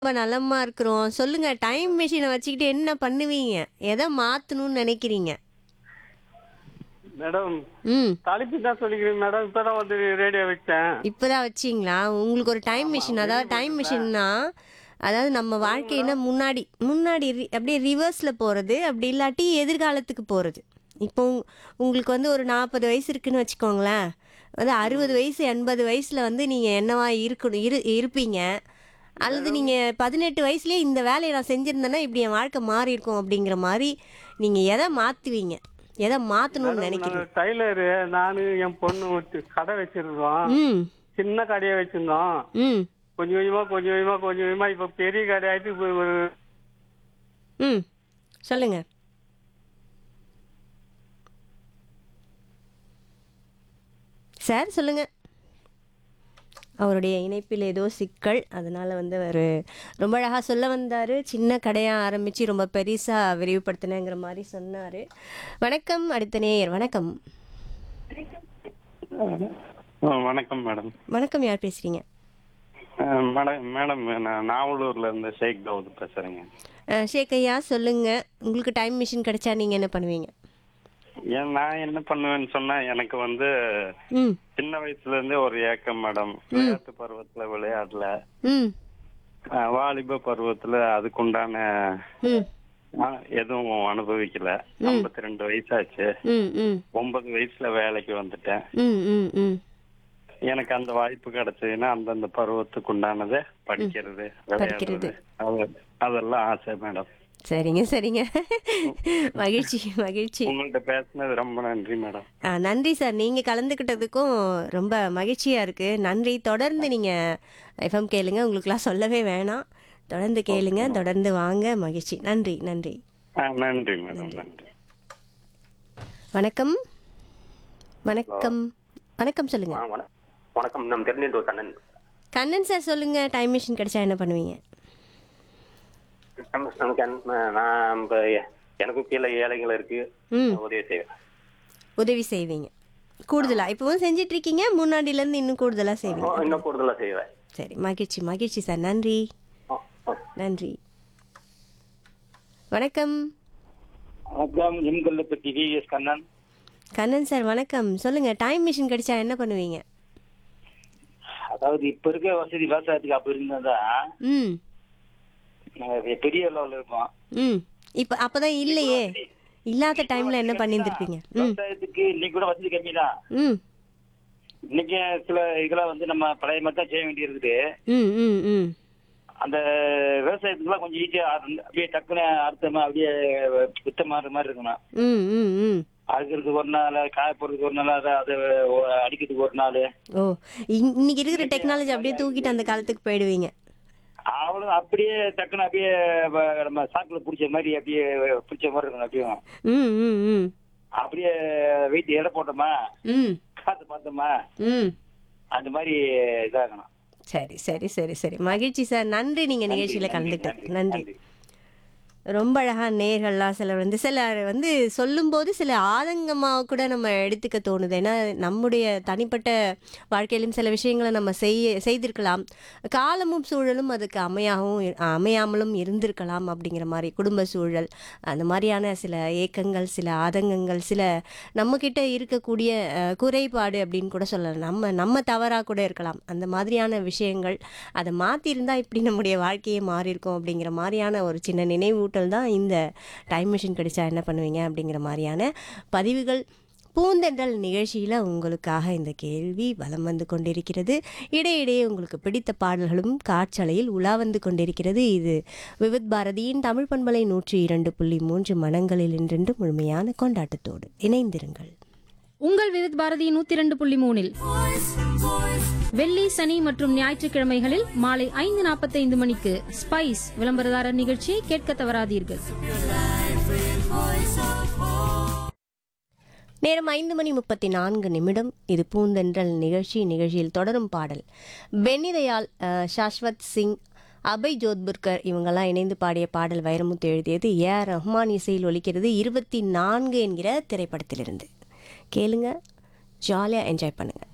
ரொம்ப நலமா இருக்கிறோம். சொல்லுங்க டைம் மெஷின வச்சுக்கிட்டு என்ன பண்ணுவீங்க? எத மாத்தணும்னு நெனைக்கிறீங்க? மேடம் ம். தலைப்பு தான் சொல்லிக்கிறேன் மேடம் இப்பதான் வந்து ரேடியோ வச்சேன் இப்பதான் வச்சீங்களா? உங்களுக்கு ஒரு டைம் மெஷின் அதாவது டைம் மெஷின்னா அதாவது நம்ம வாழ்க்கையில முன்னாடி முன்னாடி ரி அப்படியே ரிவர்ஸ்ல போறது. அப்படி இல்லாட்டி எதிர்காலத்துக்கு போறது. இப்போ உ- உங்களுக்கு வந்து ஒரு 40 வயசு இருக்குன்னு வச்சுக்கோங்களேன். வந்து 60 வயசு 80 வயசுல வந்து நீங்க என்னவா இருக்கணும் இரு இருப்பீங்க. அல்லது நீங்க 18 வயசுலயே இந்த வேலைய நான் செஞ்சிருந்தேன்னா இப்படி என் வாழ்க்கை மாறி இருக்கும் அப்படிங்கிற மாரி நீங்க எத மாத்துவீங்க? எத மாத்தணும்னு நினைக்கிறீங்க? நாங்க டைலரு நானு என் பொண்ணு ஒருத்தி கடை வச்சிருந்தோம் ம். சின்ன கடையை வச்சிருந்தோம் ம். கொஞ்சம் கொஞ்சமா கொஞ்சம் கொஞ்சமா கொஞ்சம் கொஞ்சமா இப்ப பெரிய கடை ஆயிட்டு இப்ப ஒரு ம். சொல்லுங்க. சார் சொல்லுங்க. அவருடைய இணைப்பில் ஏதோ சிக்கல். அதனால வந்து அவரு ரொம்ப அழகா சொல்ல வந்தாரு. சின்ன கடையா ஆரம்பிச்சு ரொம்ப பெருசா விரிவுபடுத்தினேங்கிற மாரி சொன்னாரு. வணக்கம் அடுத்த நேயர் வணக்கம். ஆ, வணக்கம் மேடம் வணக்கம் யார் பேசுறீங்க? ஆ, மேடம் மேடம் நான் நாவலூர்ல இருந்து ஷேக் தாவூத் பேசுறேங்க அஹ், ஷேக் ஐயா சொல்லுங்க. உங்களுக்கு டைம் மிஷின் கிடைச்சா நீங்க என்ன பண்ணுவீங்க? ஏன் நான் என்ன பண்ணுவேன்னு சொன்னா எனக்கு வந்து ம். சின்ன வயசுல இருந்தே ஒரு ஏக்கம் மேடம் விளையாட்டு பருவத்துல விளையாடல ம். ஆ, வாலிப பருவத்துல அதுக்குண்டான ம். ஆ, எதுவும் அனுபவிக்கல ஐம்பத்தி ரெண்டு வயசாச்சு ம். ம். ஒன்பது வயசுல வேலைக்கு வந்துட்டேன் ம். ம். ம். எனக்கு அந்த வாய்ப்பு கிடைச்சதுன்னா அந்தந்த பருவத்துக்கு உண்டானதை படிக்கிறது படிக்கிறது. விளையாடுறது அது- அதெல்லாம் ஆசை மேடம் சரிங்க சரிங்க மகிழ்ச்சி மகிழ்ச்சி உங்கள்ட்ட பேசுனது ரொம்ப நன்றி மேடம் ஆ, நன்றி சார் நீங்க கலந்துக்கிட்டதுக்கும் ரொம்ப மகிழ்ச்சியா இருக்கு நன்றி தொடர்ந்து நீங்க எஃப்எம் கேளுங்க உங்களுக்குலாம் சொல்லவே வேணாம் தொடர்ந்து கேளுங்க தொடர்ந்து வாங்க மகிழ்ச்சி நன்றி நன்றி ஆ, நன்றி மேடம் நன்றி வணக்கம் வணக்கம் வணக்கம் சொல்லுங்க ஆ, வண- வணக்கம் நம் திருநெல்வேலி கண்ணன் கண்ணன் சார் சொல்லுங்க டைம் மிஷின் கிடைச்சா என்ன பண்ணுவீங்க நம்ம- நமக்கு அந்த- நான் இப்ப எனக்கும் கீழே ஏழைகள் இருக்கு ம் உதவி செய்வேன் உதவி செய்வீங்க கூடுதலா இப்பவும் செஞ்சிட்டு இருக்கீங்க முன்னாடில இருந்து இன்னும் கூடுதலா ஓ, செய்வீங்க இன்னும் கூடுதலா செய்வேன் சரி மகிழ்ச்சி மகிழ்ச்சி சார் நன்றி ஓ, ஓ. நன்றி வணக்கம் வணக்கம் எம்கல்லப்பட்டி விஎஸ் கண்ணன் கண்ணன் சார் வணக்கம் சொல்லுங்க டைம் மிஷின் கிடைச்சா என்ன பண்ணுவீங்க அதாவது இப்ப இருக்க வசதி விவசாயத்துக்கு அப்ப இருந்தா ம் நாங்க பெரிய லெவலில் இருப்போம் ம் இப்போ அப்பதான் இல்லையே இல்லாத டைம்ல என்ன பண்ணியிருந்திருப்பீங்க ம் விவசாயத்துக்கு இன்னைக்கு கூட வசதி கம்மி தான் ம் இன்னைக்கு சில இதெல்லாம் வந்து நம்ம பழைய மாதிரி தான் செய்ய வேண்டியிருக்குது ம் ம் ம் அந்த விவசாயத்துக்குலாம் கொஞ்சம் ஈஸியா அப்படியே டக்குன்னு அறுத்தமா அப்படியே வித்த மாதிரி மாதிரி இருக்கணும் ம் ம் ம் அறுக்கிறதுக்கு ஒரு நாள் காய போடுறதுக்கு ஒரு நாள் அதை அதை அடிக்கிறதுக்கு ஒரு நாள் ஓ இன்- இன்னைக்கு இருக்கிற டெக்னாலஜி அப்படியே தூக்கிட்டு அந்த காலத்துக்கு போயிடுவீங்க அவ்வளோ அப்படியே டக்குன்னு அப்படியே வ- நம்ம சாக்கில் பிடிச்ச மாதிரி அப்படியே பிடிச்ச மாதிரி இருக்கணும் அப்படியே ம் ம் ம் அப்படியே வெயிட் எடை போட்டோமா ம் காத்து பார்த்தோமா ம் அந்த மாதிரி இதாகணும் சரி சரி சரி சரி மகிழ்ச்சி சார் நன்றி நீங்க நிகழ்ச்சியில கலந்துக்கிட்டது நன்றி ரொம்ப அழகா நேர்கள்லாம் சிலர் வந்து சிலர் வந்து சொல்லும்போது சில ஆதங்கமாக கூட நம்ம எடுத்துக்க தோணுது ஏன்னா நம்முடைய தனிப்பட்ட வாழ்க்கையிலும் சில விஷயங்களை நம்ம செய்ய செய்திருக்கலாம் காலமும் சூழலும் அதுக்கு அமையாகவும் இரு- அமையாமலும் இருந்திருக்கலாம் அப்படிங்கிற மாதிரி குடும்ப சூழல் அந்த மாதிரியான சில ஏக்கங்கள் சில ஆதங்கங்கள் சில நம்மக்கிட்ட இருக்கக்கூடிய அஹ், குறைபாடு அப்படின்னு கூட சொல்லலாம் நம்ம நம்ம தவறாக கூட இருக்கலாம் அந்த மாதிரியான விஷயங்கள் அதை மாற்றிருந்தா இப்படி நம்முடைய வாழ்க்கையே மாறி இருக்கும் அப்படிங்கிற மாதிரியான ஒரு சின்ன நினைவூட்டல் தான் இந்த டைம் மிஷின் கிடைச்சா என்ன பண்ணுவீங்க அப்படிங்கிற மாதிரியான பதிவுகள் பூந்தென்றல் நிகழ்ச்சியில் உங்களுக்காக இந்த கேள்வி வலம் வந்து கொண்டிருக்கிறது இடையிடையே உங்களுக்கு பிடித்த பாடல்களும் காற்றலையில் உலா வந்து கொண்டிருக்கிறது இது விவித் பாரதியின் தமிழ் பண்பலை நூற்றி இரண்டு புள்ளி மூன்று மனங்களில் என்றென்று முழுமையான கொண்டாட்டத்தோடு இணைந்திருங்கள் உங்கள் விவித் பாரதி நூத்தி இரண்டு புள்ளி மூணில் வெள்ளி சனி மற்றும் ஞாயிற்றுக்கிழமைகளில் மாலை ஐந்து நாற்பத்தைந்து மணிக்கு ஸ்பைஸ் விளம்பரதாரர் நிகழ்ச்சியை கேட்க தவறாதீர்கள் நேரம் ஐந்து மணி முப்பத்தி நான்கு நிமிடம் இது பூந்தென்றல் நிகழ்ச்சி நிகழ்ச்சியில் தொடரும் பாடல் பென்னிதயால் அஹ், சாஸ்வத் சிங் அபய் ஜோத்புர்கர் இவங்கெல்லாம் இணைந்து பாடிய பாடல் வைரமுத்து எழுதியது ஏ ஆர் ரஹ்மான் இசையில் ஒலிக்கிறது இருபத்தி நான்கு என்கிற திரைப்படத்திலிருந்து கேளுங்க ஜாலியாக என்ஜாய் பண்ணுங்க